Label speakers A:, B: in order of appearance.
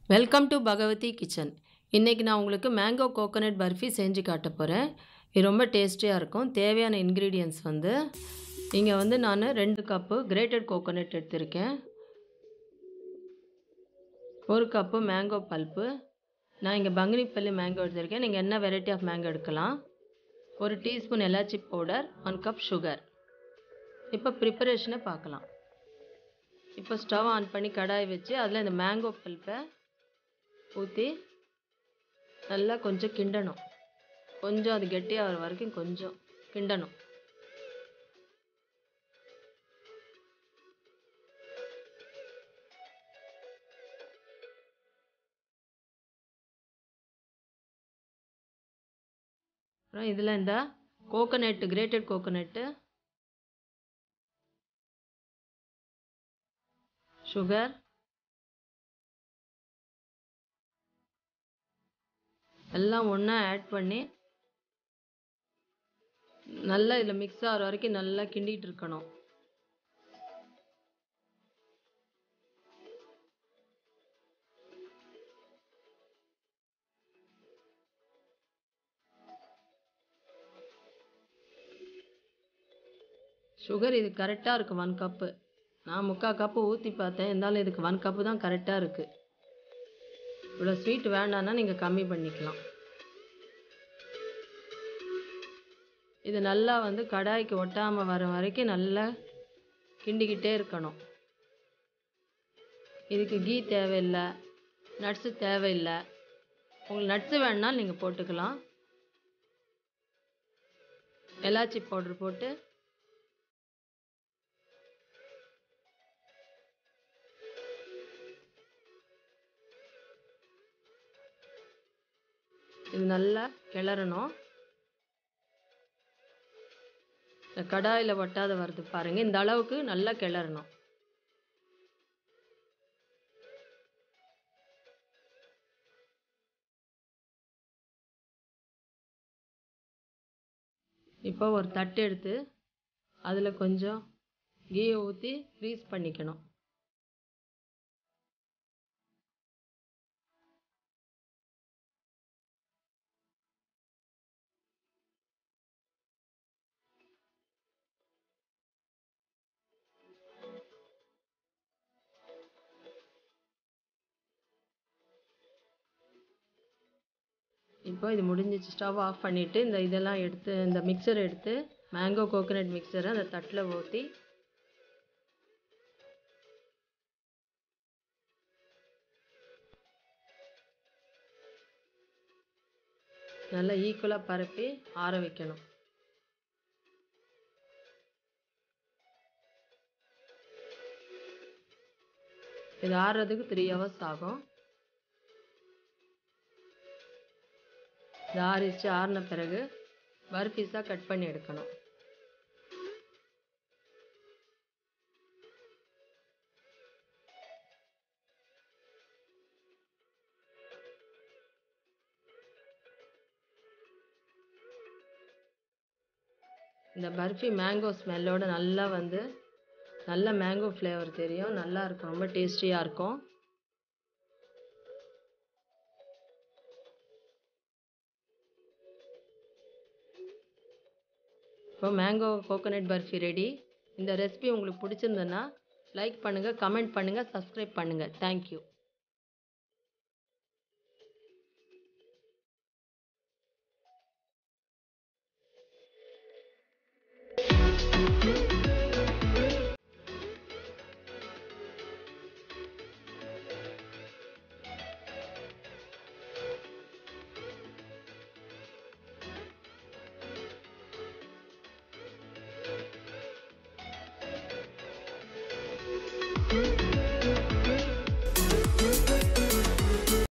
A: welcome to Bhagavathi kitchen இன்றைக்கி நான் உங்களுக்கு மேங்கோ கோகோனட் பர்ஃபி செஞ்சு காட்ட போகிறேன் இது ரொம்ப டேஸ்டியாக இருக்கும் தேவையான இன்க்ரீடியன்ஸ் வந்து இங்கே வந்து நான் ரெண்டு கப்பு கிரேட்டட் கோகோனட் எடுத்திருக்கேன் ஒரு கப்பு மேங்கோ பல்ப்பு நான் இங்கே பங்கினிப்பள்ளி மேங்கோ எடுத்திருக்கேன் நீங்கள் என்ன வெரைட்டி ஆஃப் மேங்கோ எடுக்கலாம் ஒரு teaspoon elaichi powder one cup sugar இப்போ ப்ரிப்பரேஷனை பார்க்கலாம் இப்போ ஸ்டவ் ஆன் பண்ணி கடாய் வச்சு அதில் இந்த மேங்கோ பல்ப்பை ஊற்றி நல்லா கொஞ்சம் கிண்டணும் கொஞ்சம் அது கெட்டியாகிற வரைக்கும் கொஞ்சம் கிண்டணும் அப்புறம் இதில் இந்த கோகோனட்டு கிரேட்டட் கோகோனட்டு சுகர் எல்லாம் ஒன்றா ஆட் பண்ணி நல்லா இதில் மிக்ஸ் ஆகிற வரைக்கும் நல்லா கிண்டிகிட்டு இருக்கணும் சுகர் இது கரெக்டாக இருக்குது ஒன் கப்பு நான் முக்கால் கப்பு ஊற்றி பார்த்தேன் இருந்தாலும் இதுக்கு ஒன் கப்பு தான் கரெக்டாக இருக்குது இவ்வளோ ஸ்வீட் வேண்டான்னா நீங்கள் கம்மி பண்ணிக்கலாம் இது நல்லா வந்து கடாய்க்கு ஒட்டாமல் வர வரைக்கும் நல்லா கிண்டிக்கிட்டே இருக்கணும் இதுக்கு கீ தேவையில்லை நட்ஸு தேவையில்லை உங்களுக்கு நட்ஸு வேணுனாலும் நீங்கள் போட்டுக்கலாம் எலாச்சி பவுட்ரு போட்டு இது நல்லா கிளறணும் இந்த கடாயில் ஒட்டாத வருது பாருங்கள் இந்த அளவுக்கு நல்லா கிளறணும் இப்போ ஒரு தட்டு எடுத்து அதில் கொஞ்சம் கீயை ஊற்றி ஃப்ரீஸ் பண்ணிக்கணும் இப்போ இது முடிஞ்சிச்சு ஸ்டவ் ஆஃப் பண்ணிவிட்டு இந்த இதெல்லாம் எடுத்து இந்த மிக்சர் எடுத்து மேங்கோ கோகோனட் மிக்சரை அந்த தட்டில் ஊற்றி நல்லா ஈக்குவலாக பரப்பி ஆற வைக்கணும் இது ஆறுறதுக்கு த்ரீ ஹவர்ஸ் ஆகும் இது ஆறிச்சு ஆறின பிறகு பர்ஃபீஸாக கட் பண்ணி எடுக்கணும் இந்த பர்ஃபி மேங்கோ ஸ்மெல்லோட நல்லா வந்து நல்ல மேங்கோ ஃப்ளேவர் தெரியும் நல்லா இருக்கும் ரொம்ப டேஸ்டியாக இருக்கும் இப்போ மேங்கோ கோகோனட் பர்ஃபி ரெடி இந்த ரெசிபி உங்களுக்கு பிடிச்சிருந்ததுன்னா லைக் பண்ணுங்கள் கமெண்ட் பண்ணுங்கள் சப்ஸ்கிரைப் பண்ணுங்கள் தேங்க்யூ